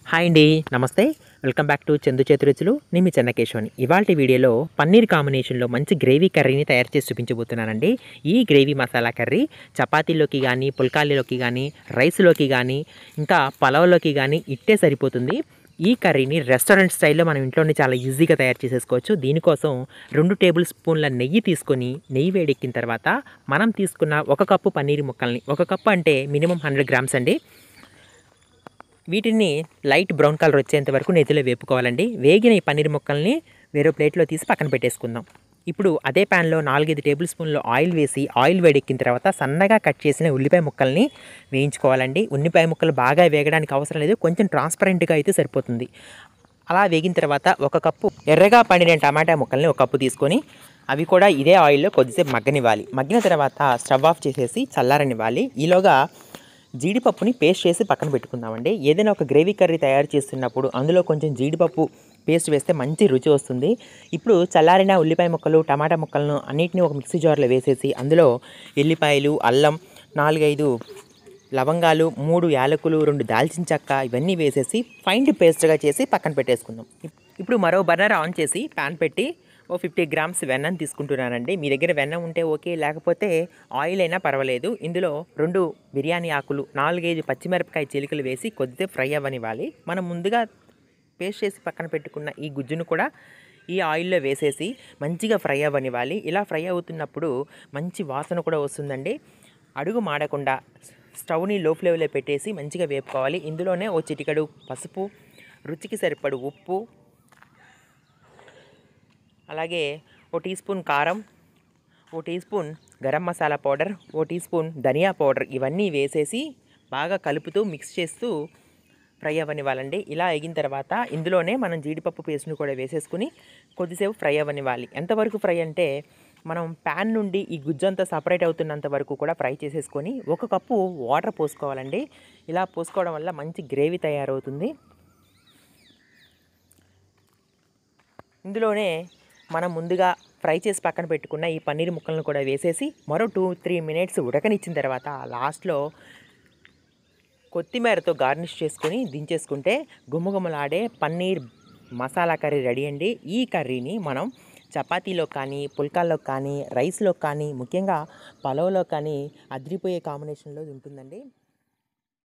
hi అండి నమస్తే welcome back to Chandu చేతి రుచులు నేను మీ చెన్నకేశవని ఇవాళ వీడియోలో పన్నీర్ కాంబినేషన్లో మంచి గ్రేవీ కర్రీని తయారు చేసి చూపించబోతున్నానండి ఈ గ్రేవీ మసాలా కర్రీ చపాతీలోకి కానీ పుల్కాలీలోకి కానీ రైస్లోకి కానీ ఇంకా పలావ్లోకి కానీ ఇట్టే సరిపోతుంది ఈ కర్రీని రెస్టారెంట్ స్టైల్లో మనం ఇంట్లోనే చాలా ఈజీగా తయారు చేసేసుకోవచ్చు దీనికోసం రెండు టేబుల్ స్పూన్ల నెయ్యి తీసుకొని నెయ్యి వేడెక్కిన తర్వాత మనం తీసుకున్న ఒక కప్పు పన్నీర్ ముక్కల్ని ఒక కప్పు అంటే మినిమం హండ్రెడ్ గ్రామ్స్ అండి వీటిని లైట్ బ్రౌన్ కలర్ వచ్చేంత వరకు నెయ్యిలో వేపుకోవాలండి వేగిన ఈ పన్నీర్ ముక్కల్ని వేరే ప్లేట్లో తీసి పక్కన పెట్టేసుకుందాం ఇప్పుడు అదే ప్యాన్లో నాలుగైదు టేబుల్ స్పూన్లు ఆయిల్ వేసి ఆయిల్ వేడెక్కిన తర్వాత సన్నగా కట్ చేసిన ఉల్లిపాయ ముక్కల్ని వేయించుకోవాలండి ఉల్లిపాయ ముక్కలు బాగా వేగడానికి అవసరం లేదు కొంచెం ట్రాన్స్పరెంట్గా అయితే సరిపోతుంది అలా వేగిన తర్వాత ఒక కప్పు ఎర్రగా పండిన టమాటా ముక్కల్ని ఒక కప్పు తీసుకొని అవి కూడా ఇదే ఆయిల్లో కొద్దిసేపు మగ్గనివ్వాలి మగ్గిన తర్వాత స్టవ్ ఆఫ్ చేసేసి చల్లారనివ్వాలి ఈలోగా జీడిపప్పుని పేస్ట్ చేసి పక్కన పెట్టుకుందామండి ఏదైనా ఒక గ్రేవీ కర్రీ తయారు చేస్తున్నప్పుడు అందులో కొంచెం జీడిపప్పు పేస్ట్ వేస్తే మంచి రుచి వస్తుంది ఇప్పుడు చల్లారిన ఉల్లిపాయ ముక్కలు టమాటా ముక్కలను అన్నిటిని ఒక మిక్సీ జార్లో వేసేసి అందులో ఎల్లిపాయలు అల్లం నాలుగైదు లవంగాలు మూడు యాలకులు రెండు దాల్చిన చెక్క ఇవన్నీ వేసేసి ఫైండ్ పేస్ట్గా చేసి పక్కన పెట్టేసుకుందాం ఇప్- ఇప్పుడు మరో బర్నర్ ఆన్ చేసి ప్యాన్ పెట్టి ఓ ఫిఫ్టీ గ్రామ్స్ వెన్నను తీసుకుంటున్నానండి మీ దగ్గర వెన్న ఉంటే ఓకే లేకపోతే ఆయిల్ అయినా పర్వాలేదు ఇందులో రెండు బిర్యానీ ఆకులు నాలుగైదు పచ్చిమిరపకాయ చిలుకలు వేసి కొద్దిసేపు ఫ్రై అవ్వనివ్వాలి మనం ముందుగా పేస్ట్ చేసి పక్కన పెట్టుకున్న ఈ గుజ్జును కూడా ఈ ఆయిల్లో వేసేసి మంచిగా ఫ్రై అవ్వనివ్వాలి ఇలా ఫ్రై అవుతున్నప్పుడు మంచి వాసన కూడా వస్తుందండి అడుగు మాడకుండా స్టవ్ని లో ఫ్లేమ్లో పెట్టేసి మంచిగా వేపుకోవాలి ఇందులోనే ఓ చిటికెడు పసుపు రుచికి సరిపడు ఉప్పు అలాగే ఓ టీ స్పూన్ కారం ఓ teaspoon garam masala powder ఓ టీ స్పూన్ ధనియా పౌడర్ ఇవన్నీ వేసేసి బాగా కలుపుతూ మిక్స్ చేస్తూ ఫ్రై అవ్వనివ్వాలండి ఇలా అయిన తర్వాత ఇందులోనే మనం జీడిపప్పు పేస్ట్ని కూడా వేసేసుకుని కొద్దిసేపు ఫ్రై అవ్వనివ్వాలి ఎంతవరకు ఫ్రై అంటే మనం ప్యాన్ నుండి ఈ గుజ్జంతా సపరేట్ అవుతున్నంత వరకు కూడా ఫ్రై చేసేసుకొని ఒక కప్పు వాటర్ పోసుకోవాలండి ఇలా పోసుకోవడం వల్ల మంచి గ్రేవీ తయారవుతుంది ఇందులోనే మనం ముందుగా ఫ్రై చేసి పక్కన పెట్టుకున్న ఈ పన్నీర్ ముక్కలను కూడా వేసేసి మరో టూ త్రీ మినిట్స్ ఉడకనిచ్చిన తర్వాత లాస్ట్లో కొత్తిమీరతో గార్నిష్ చేసుకొని దించేసుకుంటే గుమ్మగుమ్మలాడే పన్నీర్ మసాలా కర్రీ రెడీ అండి ఈ కర్రీని మనం చపాతీలో కానీ పుల్కాల్లో కానీ రైస్లో కానీ ముఖ్యంగా పలావ్లో కానీ అదిరిపోయే కాంబినేషన్లో ఉంటుందండి